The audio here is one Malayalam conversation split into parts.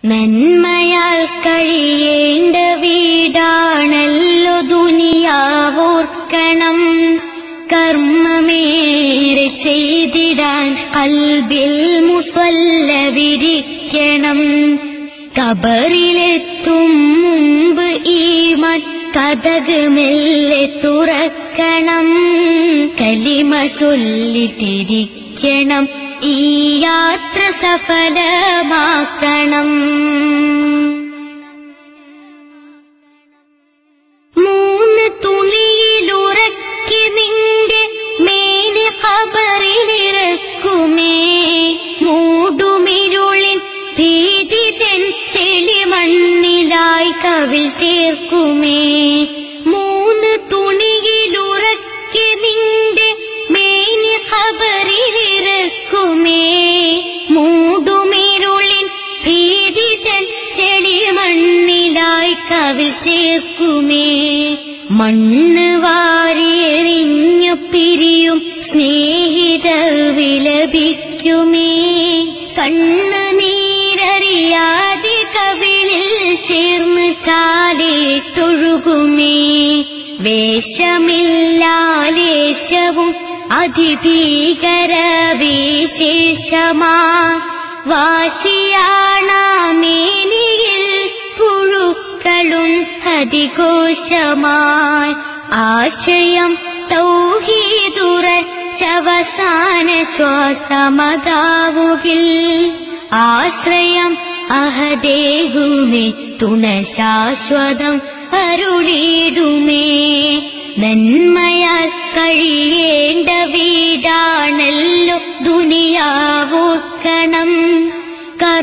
നന്മയാൽ കഴിയേണ്ട വീടാണല്ലോ ദുനിയാവോർക്കണം കർമ്മമേറെ ചെയ്തിടാൻ കൽബിൽ മുസല്ല വിരിക്കണം കബറിലെത്തും മുമ്പ് ഈ കഥക് മെല്ലെ തുറക്കണം കലിമ ചൊല്ലിട്ടിരിക്കണം ഈ യാത്ര സഫലമാക്കണം മൂന്ന് തുണിയിലുറക്കി നിന്റെ മേനി കബറിലിറക്കുമേ മൂടുമിരുളിൻ ഭീതി തെൻ ചെളി മണ്ണിലായി കവിൽ ചേർക്കുമേ മൂന്ന് തുണിയിലുറക്കി നിന്റെ മേനി കബറിലിറക്കുമേ മൂടുമിരുളിൻ ഭീതി തൻ ചെളി മണ്ണിലായി കവിൽ ചേർക്കുമേ മണ്ണ് വാരിയെറിഞ്ഞു പിരിയും സ്നേഹിതർ വിലപിക്കുമേ കണ്ണ് നീരറിയാതെ കവിളിൽ ചേർന്ന് ചാലേറ്റൊഴുകുമേ വേഷമില്ലാലേശവും അതിഭീകര വിശേഷമാ വാശിയാണാമേനിയിൽ പുഴുക്കളും അതിഘോഷമായി ആശയം തൗഹീദുറച്ചവസാന ശ്വാസമതാവുകിൽ ആശ്രയം അഹദേഹുമേ തുണ ശാശ്വതം അരുളിടുമേ നന്മയാൽ കഴിയേണ്ട വീടാണല്ലോ ദുനിയാവോക്കണം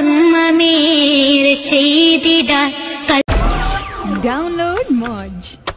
കർമ്മമേറെ ചെയ്തിടാൻ Download Moj.